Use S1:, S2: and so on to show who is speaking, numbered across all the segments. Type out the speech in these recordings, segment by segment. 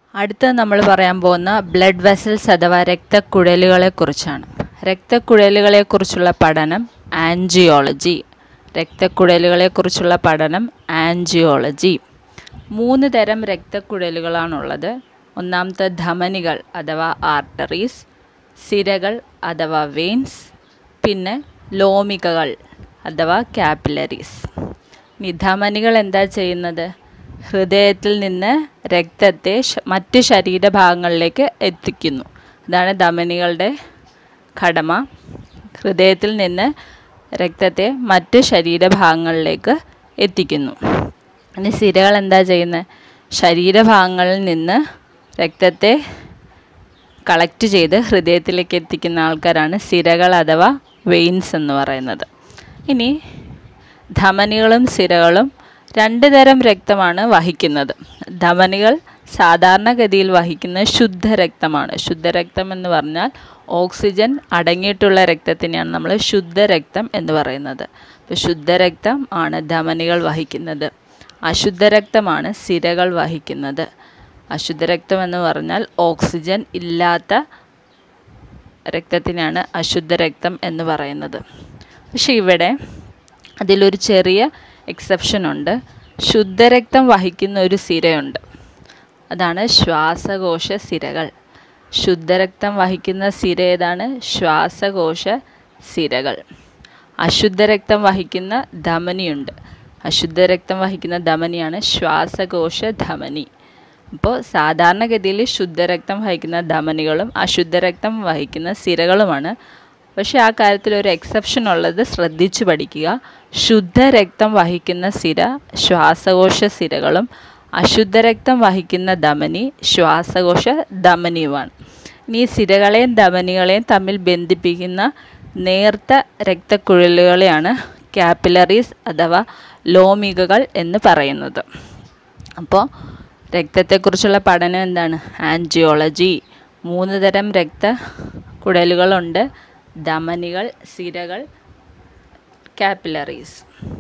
S1: അടുത്ത നമ്മൾ പറയാൻ പോകുന്ന ബ്ലഡ് വെസൽസ് അഥവാ രക്തക്കുഴലുകളെക്കുറിച്ചാണ് രക്തക്കുഴലുകളെക്കുറിച്ചുള്ള പഠനം ആൻജിയോളജി രക്തക്കുഴലുകളെക്കുറിച്ചുള്ള പഠനം ആൻജിയോളജി മൂന്ന് തരം രക്തക്കുഴലുകളാണുള്ളത് ഒന്നാമത്തെ ധമനികൾ അഥവാ ആർട്ടറീസ് സിരകൾ അഥവാ വെയിൻസ് പിന്നെ ലോമികകൾ അഥവാ കാപ്പിലറീസ് ഇനി ധമനികൾ എന്താ ചെയ്യുന്നത് ഹൃദയത്തിൽ നിന്ന് രക്തത്തെ ശ- മറ്റ് ശരീരഭാഗങ്ങളിലേക്ക് എത്തിക്കുന്നു അതാണ് ധമനികളുടെ കടമ ഹൃദയത്തിൽ നിന്ന് രക്തത്തെ മറ്റ് ശരീരഭാഗങ്ങളിലേക്ക് എത്തിക്കുന്നു ഇനി സിരകൾ എന്താ ചെയ്യുന്നത് ശരീരഭാഗങ്ങളിൽ നിന്ന് രക്തത്തെ കളക്ട് ചെയ്ത് ഹൃദയത്തിലേക്ക് എത്തിക്കുന്ന ആൾക്കാരാണ് സിരകൾ അഥവാ വെയിൻസ് എന്ന് പറയുന്നത് ഇനി ധമനികളും സിരകളും രണ്ട് തരം രക്തമാണ് വഹിക്കുന്നത് ധമനികൾ സാധാരണഗതിയിൽ വഹിക്കുന്ന ശുദ്ധരക്തമാണ് ശുദ്ധരക്തം എന്ന് പറഞ്ഞാൽ ഓക്സിജൻ അടങ്ങിയിട്ടുള്ള രക്തത്തിനെയാണ് നമ്മൾ ശുദ്ധരക്തം എന്ന് പറയുന്നത് അപ്പോൾ ശുദ്ധരക്തം ആണ് ധമനികൾ വഹിക്കുന്നത് അശുദ്ധരക്തമാണ് സിരകൾ വഹിക്കുന്നത് അശുദ്ധരക്തം എന്ന് പറഞ്ഞാൽ ഓക്സിജൻ ഇല്ലാത്ത രക്തത്തിനാണ് അശുദ്ധരക്തം എന്ന് പറയുന്നത് പക്ഷെ ഇവിടെ അതിലൊരു ചെറിയ എക്സെപ്ഷൻ ഉണ്ട് ശുദ്ധരക്തം വഹിക്കുന്ന ഒരു സിരയുണ്ട് അതാണ് ശ്വാസകോശ സിരകൾ ശുദ്ധരക്തം വഹിക്കുന്ന സിര ഏതാണ് ശ്വാസകോശ സിരകൾ അശുദ്ധരക്തം വഹിക്കുന്ന ധമനിയുണ്ട് അശുദ്ധരക്തം വഹിക്കുന്ന ധമനിയാണ് ശ്വാസകോശ ധമനി അപ്പോൾ സാധാരണഗതിയിൽ ശുദ്ധരക്തം വഹിക്കുന്ന ധമനികളും അശുദ്ധരക്തം വഹിക്കുന്ന സിരകളുമാണ് പക്ഷേ ആ കാര്യത്തിൽ ഒരു എക്സെപ്ഷൻ ഉള്ളത് ശ്രദ്ധിച്ചു പഠിക്കുക ശുദ്ധരക്തം വഹിക്കുന്ന സിര ശ്വാസകോശ സിരകളും അശുദ്ധരക്തം വഹിക്കുന്ന ധമനി ശ്വാസകോശ ധമനിയുമാണ് ഇനി ഈ സിരകളെയും ധമനികളെയും തമ്മിൽ ബന്ധിപ്പിക്കുന്ന നേർത്ത രക്തക്കുഴലുകളെയാണ് കാപ്പിലറീസ് അഥവാ ലോമികകൾ എന്ന് പറയുന്നത് അപ്പോൾ രക്തത്തെക്കുറിച്ചുള്ള പഠനം എന്താണ് ആൻജിയോളജി മൂന്ന് തരം രക്ത കുഴലുകളുണ്ട് ധമനികൾ സിരകൾ കാപ്പിലറീസ്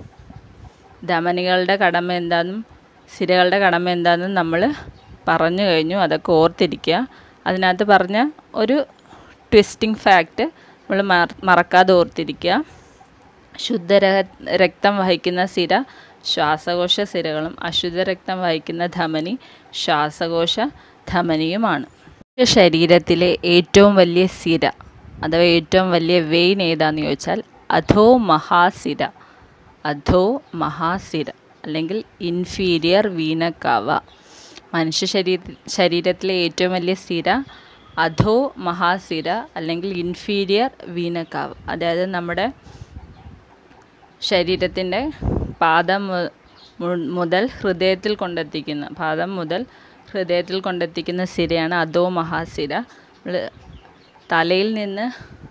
S1: ധമനികളുടെ കടമ എന്താണെന്നും സിരകളുടെ കടമ എന്താണെന്നും നമ്മൾ പറഞ്ഞു കഴിഞ്ഞു അതൊക്കെ ഓർത്തിരിക്കുക അതിനകത്ത് പറഞ്ഞ ഒരു ട്വിസ്റ്റിംഗ് ഫാക്റ്റ് നമ്മൾ മറക്കാതെ ഓർത്തിരിക്കുക ശുദ്ധ രക്തം വഹിക്കുന്ന സിര ശ്വാസകോശ സിരകളും അശുദ്ധ രക്തം വഹിക്കുന്ന ധമനി ശ്വാസകോശ ധമനിയുമാണ് ശരീരത്തിലെ ഏറ്റവും വലിയ സിര അഥവാ ഏറ്റവും വലിയ വെയിൻ ഏതാന്ന് ചോദിച്ചാൽ അധോ മഹാസിര അധോ മഹാസിര അല്ലെങ്കിൽ ഇൻഫീരിയർ വീനക്കാവ മനുഷ്യ ശരീര ശരീരത്തിലെ ഏറ്റവും വലിയ സിര അധോ മഹാസിര അല്ലെങ്കിൽ ഇൻഫീരിയർ വീനക്കാവ് അതായത് നമ്മുടെ ശരീരത്തിൻ്റെ പാദം മു- മു- മുതൽ ഹൃദയത്തിൽ കൊണ്ടെത്തിക്കുന്ന പാദം മുതൽ ഹൃദയത്തിൽ കൊണ്ടെത്തിക്കുന്ന സിരയാണ് അധോ മഹാസിര നമ്മള് തലയിൽ നിന്ന്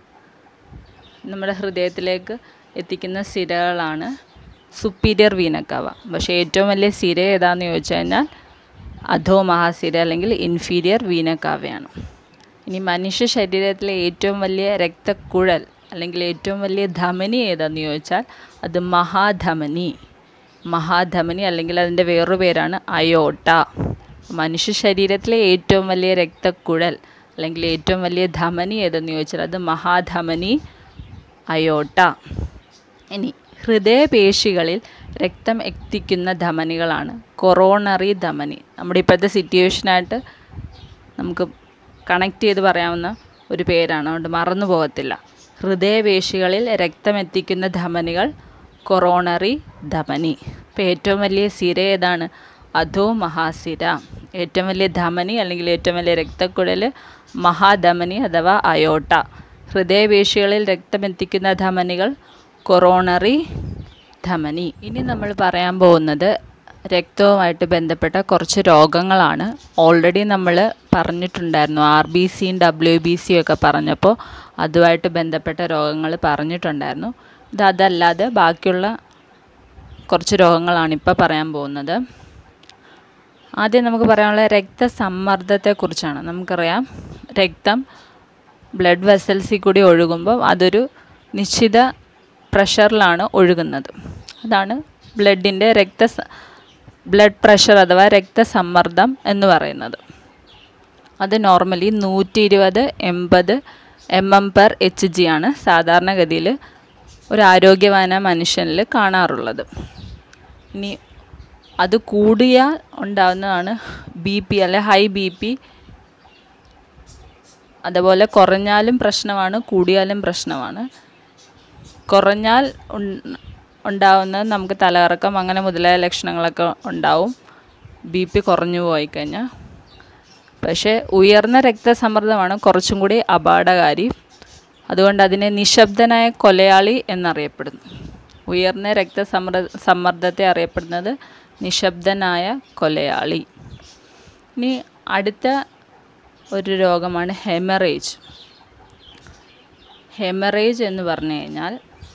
S1: നമ്മുടെ ഹൃദയത്തിലേക്ക് എത്തിക്കുന്ന സിരകളാണ് സുപ്പീരിയർ വീനക്കവ പക്ഷേ ഏറ്റവും വലിയ സിര ഏതാന്ന് ചോദിച്ചു കഴിഞ്ഞാൽ അധോ മഹാസിര അല്ലെങ്കിൽ ഇൻഫീരിയർ വീനക്കാവയാണ് ഇനി മനുഷ്യ ശരീരത്തിലെ ഏറ്റവും വലിയ രക്തക്കുഴൽ അല്ലെങ്കിൽ ഏറ്റവും വലിയ ധമനി ഏതാന്ന് ചോദിച്ചാൽ അത് മഹാധമനി മഹാധമനി അല്ലെങ്കിൽ അതിൻ്റെ വേറൊരു പേരാണ് അയോട്ട മനുഷ്യ ശരീരത്തിലെ ഏറ്റവും വലിയ രക്തക്കുഴൽ അല്ലെങ്കിൽ ഏറ്റവും വലിയ ധമനി ഏതെന്ന് ചോദിച്ചാൽ അത് മഹാധമനി അയോട്ട ഇനി ഹൃദയപേശികളിൽ രക്തം എത്തിക്കുന്ന ധമനികളാണ് കൊറോണറി ധമനി നമ്മുടെ ഇപ്പോഴത്തെ സിറ്റുവേഷനായിട്ട് നമുക്ക് കണക്ട് ചെയ്ത് പറയാവുന്ന ഒരു പേരാണ് അതുകൊണ്ട് മറന്നു പോകത്തില്ല ഹൃദയപേശികളിൽ രക്തം എത്തിക്കുന്ന ധമനികൾ കൊറോണറി ധമനി ഇപ്പോൾ ഏറ്റവും വലിയ സിര ഏതാണ് അധോ മഹാസിര ഏറ്റവും വലിയ ധമനി അല്ലെങ്കിൽ ഏറ്റവും വലിയ രക്തക്കുഴൽ മഹാധമനി അഥവാ അയോട്ട ഹൃദയപേശികളിൽ രക്തം എത്തിക്കുന്ന ധമനികൾ കൊറോണറി ധമനി ഇനി നമ്മൾ പറയാൻ പോകുന്നത് രക്തവുമായിട്ട് ബന്ധപ്പെട്ട കുറച്ച് രോഗങ്ങളാണ് ഓൾറെഡി നമ്മൾ പറഞ്ഞിട്ടുണ്ടായിരുന്നു ആർ ബി സിയും ഡബ്ല്യു ബി സിയും ഒക്കെ പറഞ്ഞപ്പോൾ അതുമായിട്ട് ബന്ധപ്പെട്ട രോഗങ്ങൾ പറഞ്ഞിട്ടുണ്ടായിരുന്നു ഇത് അതല്ലാതെ ബാക്കിയുള്ള കുറച്ച് രോഗങ്ങളാണ് ഇപ്പോൾ പറയാൻ പോകുന്നത് ആദ്യം നമുക്ക് പറയാനുള്ള രക്തസമ്മർദ്ദത്തെക്കുറിച്ചാണ് നമുക്കറിയാം രക്തം ബ്ലഡ് വെസൽസിൽ കൂടി ഒഴുകുമ്പോൾ അതൊരു നിശ്ചിത പ്രഷറിലാണ് ഒഴുകുന്നത് അതാണ് ബ്ലഡിൻ്റെ രക്ത ബ്ലഡ് പ്രഷർ അഥവാ രക്തസമ്മർദ്ദം എന്ന് പറയുന്നത് അത് നോർമലി നൂറ്റി ഇരുപത് എൺപത് M M per H G ആണ് സാധാരണഗതിയിൽ ഒരു ആരോഗ്യവാന മനുഷ്യനിൽ കാണാറുള്ളത് ഇനി അത് കൂടിയാൽ ഉണ്ടാകുന്നതാണ് ബി പി അല്ലെ ഹൈ ബി പി അതുപോലെ കുറഞ്ഞാലും പ്രശ്നമാണ് കൂടിയാലും പ്രശ്നമാണ് കുറഞ്ഞാൽ ഉൺ- ഉണ്ടാവുന്നത് നമുക്ക് തലകറക്കം അങ്ങനെ മുതലായ ലക്ഷണങ്ങളൊക്കെ ഉണ്ടാവും ബി പി കുറഞ്ഞു പോയി കഴിഞ്ഞാൽ പക്ഷേ ഉയർന്ന രക്തസമ്മർദ്ദമാണ് കുറച്ചും കൂടി അപകടകാരി അതുകൊണ്ട് അതിനെ നിശബ്ദനായ കൊലയാളി എന്നറിയപ്പെടുന്നു ഉയർന്ന രക്തസമ്മർ സമ്മർദ്ദത്തെ അറിയപ്പെടുന്നത് നിശബ്ദനായ കൊലയാളി ഇനി അടുത്ത ഒരു രോഗമാണ് ഹെമറേജ് ഹെമറേജ് എന്ന് പറഞ്ഞു കഴിഞ്ഞാൽ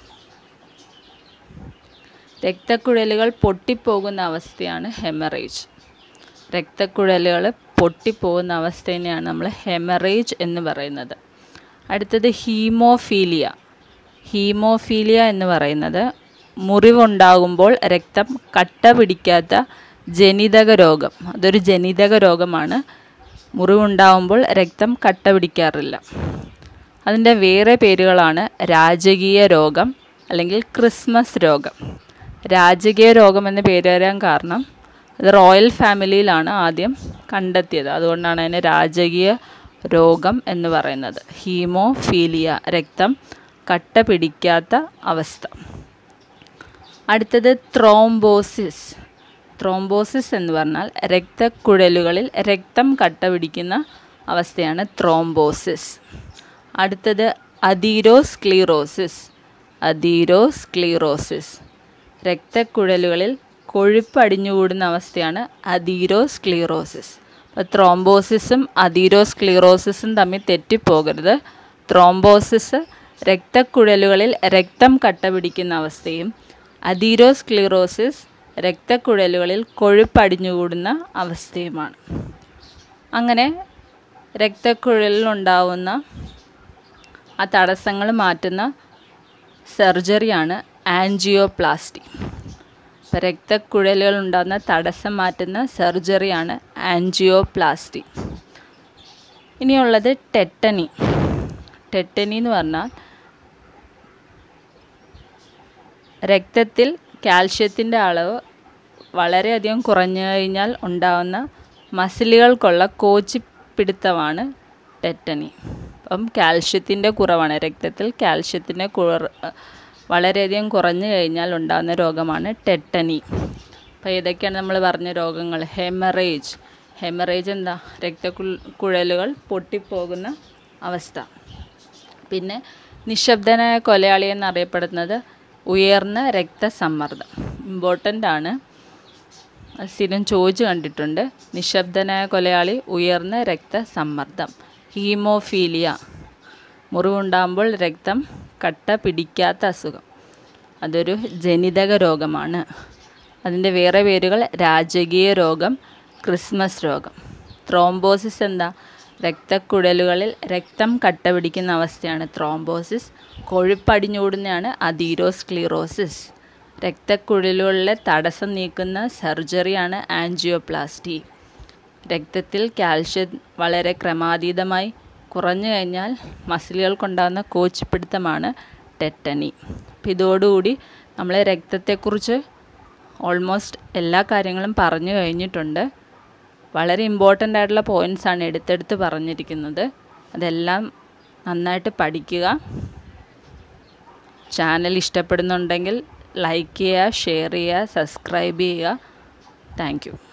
S1: രക്തക്കുഴലുകൾ പൊട്ടിപ്പോകുന്ന അവസ്ഥയാണ് ഹെമറേജ് രക്തക്കുഴലുകൾ പൊട്ടിപ്പോകുന്ന അവസ്ഥേനെയാണ് നമ്മൾ ഹെമറേജ് എന്ന് പറയുന്നത് അടുത്തത് ഹീമോഫീലിയ ഹീമോഫീലിയ എന്ന് പറയുന്നത് മുറിവുണ്ടാകുമ്പോൾ രക്തം കട്ട പിടിക്കാത്ത ജനിതക രോഗം അതൊരു ജനിതക രോഗമാണ് മുറിവുണ്ടാകുമ്പോൾ രക്തം കട്ട പിടിക്കാറില്ല അതിൻ്റെ വേറെ പേരുകളാണ് രാജകീയ രോഗം അല്ലെങ്കിൽ ക്രിസ്മസ് രോഗം രാജകീയ രോഗം എന്ന പേര് വരാൻ കാരണം അത് റോയൽ ഫാമിലിയിലാണ് ആദ്യം കണ്ടെത്തിയത് അതുകൊണ്ടാണ് അതിനെ രാജകീയ രോഗം എന്ന് പറയുന്നത് ഹീമോഫീലിയ രക്തം കട്ട പിടിക്കാത്ത അവസ്ഥ അടുത്തത് ത്രോംബോസിസ് ത്രോംബോസിസ് എന്ന് പറഞ്ഞാൽ രക്തക്കുഴലുകളിൽ രക്തം കട്ട പിടിക്കുന്ന അവസ്ഥയാണ് ത്രോംബോസിസ് അടുത്തത് അധീരോസ്ക്ലീറോസിസ് അധീരോസ്ക്ലീറോസിസ് രക്തക്കുഴലുകളിൽ കൊഴുപ്പ് അടിഞ്ഞുകൂടുന്ന അവസ്ഥയാണ് അധീരോസ്ക്ലീറോസിസ് അപ്പോൾ ത്രോംബോസിസും അധീരോസ്ക്ലീറോസിസും തമ്മിൽ തെറ്റിപ്പോകരുത് ത്രോംബോസിസ് രക്തക്കുഴലുകളിൽ രക്തം കട്ട പിടിക്കുന്ന അവസ്ഥയും അധീരോസ്ക്ലീറോസിസ് രക്തക്കുഴലുകളിൽ കൊഴുപ്പ് അടിഞ്ഞുകൂടുന്ന അവസ്ഥയുമാണ് അങ്ങനെ രക്തക്കുഴലിലുണ്ടാവുന്ന ആ തടസ്സങ്ങൾ മാറ്റുന്ന സർജറിയാണ് ആൻജിയോപ്ലാസ്റ്റി ഇപ്പോൾ രക്തക്കുഴലുകൾ ഉണ്ടാകുന്ന തടസ്സം മാറ്റുന്ന സർജറിയാണ് ആൻജിയോപ്ലാസ്റ്റി ഇനിയുള്ളത് ടെറ്റനി ടെറ്റനി എന്ന് പറഞ്ഞാൽ രക്തത്തിൽ കാൽഷ്യത്തിൻ്റെ അളവ് വളരെയധികം കുറഞ്ഞു കഴിഞ്ഞാൽ ഉണ്ടാകുന്ന മസിലുകൾക്കുള്ള കോച്ചിപ്പിടുത്തമാണ് ടെറ്റനി അപ്പം കാൽഷ്യത്തിൻ്റെ കുറവാണ് രക്തത്തിൽ കാൽഷ്യത്തിൻ്റെ കുറ വളരെയധികം കുറഞ്ഞു കഴിഞ്ഞാൽ ഉണ്ടാകുന്ന രോഗമാണ് ടെറ്റനി അപ്പോൾ ഇതൊക്കെയാണ് നമ്മൾ പറഞ്ഞ രോഗങ്ങൾ ഹെമറേജ് ഹെമറേജ് എന്താ രക്തക്കുഴലുകൾ പൊട്ടിപ്പോകുന്ന അവസ്ഥ പിന്നെ നിശബ്ദനായ കൊലയാളി എന്നറിയപ്പെടുന്നത് ഉയർന്ന രക്തസമ്മർദ്ദം ഇമ്പോർട്ടൻ്റ് ആണ് അത് സ്ഥിരം ചോദിച്ചു കണ്ടിട്ടുണ്ട് നിശബ്ദനായ കൊലയാളി ഉയർന്ന രക്തസമ്മർദ്ദം ഹീമോഫീലിയ മുറിവുണ്ടാകുമ്പോൾ രക്തം കട്ട പിടിക്കാത്ത അസുഖം അതൊരു ജനിതക രോഗമാണ് അതിൻ്റെ വേറെ പേരുകൾ രാജകീയ രോഗം ക്രിസ്മസ് രോഗം ത്രോംബോസിസ് എന്താ രക്തക്കുഴലുകളിൽ രക്തം കട്ട പിടിക്കുന്ന അവസ്ഥയാണ് ത്രോംബോസിസ് കൊഴുപ്പടിഞ്ഞൂടുന്നതാണ് അധീരോസ്ക്ലീറോസിസ് രക്തക്കുഴലുകളിലെ തടസ്സം നീക്കുന്ന സർജറിയാണ് ആൻജിയോപ്ലാസ്റ്റി രക്തത്തിൽ കാൽഷ്യം വളരെ ക്രമാതീതമായി കുറഞ്ഞു കഴിഞ്ഞാൽ മസിലുകൾക്കുണ്ടാകുന്ന കോച്ചിപ്പിടുത്തമാണ് ടെറ്റനി അപ്പം ഇതോടുകൂടി നമ്മൾ രക്തത്തെക്കുറിച്ച് ഓൾമോസ്റ്റ് എല്ലാ കാര്യങ്ങളും പറഞ്ഞു കഴിഞ്ഞിട്ടുണ്ട് വളരെ ഇമ്പോർട്ടൻ്റ് ആയിട്ടുള്ള പോയിൻറ്റ്സ് ആണ് എടുത്തെടുത്ത് പറഞ്ഞിരിക്കുന്നത് അതെല്ലാം നന്നായിട്ട് പഠിക്കുക ചാനൽ ഇഷ്ടപ്പെടുന്നുണ്ടെങ്കിൽ ലൈക്ക് ചെയ്യുക ഷെയർ ചെയ്യുക സബ്സ്ക്രൈബ് ചെയ്യുക താങ്ക് യു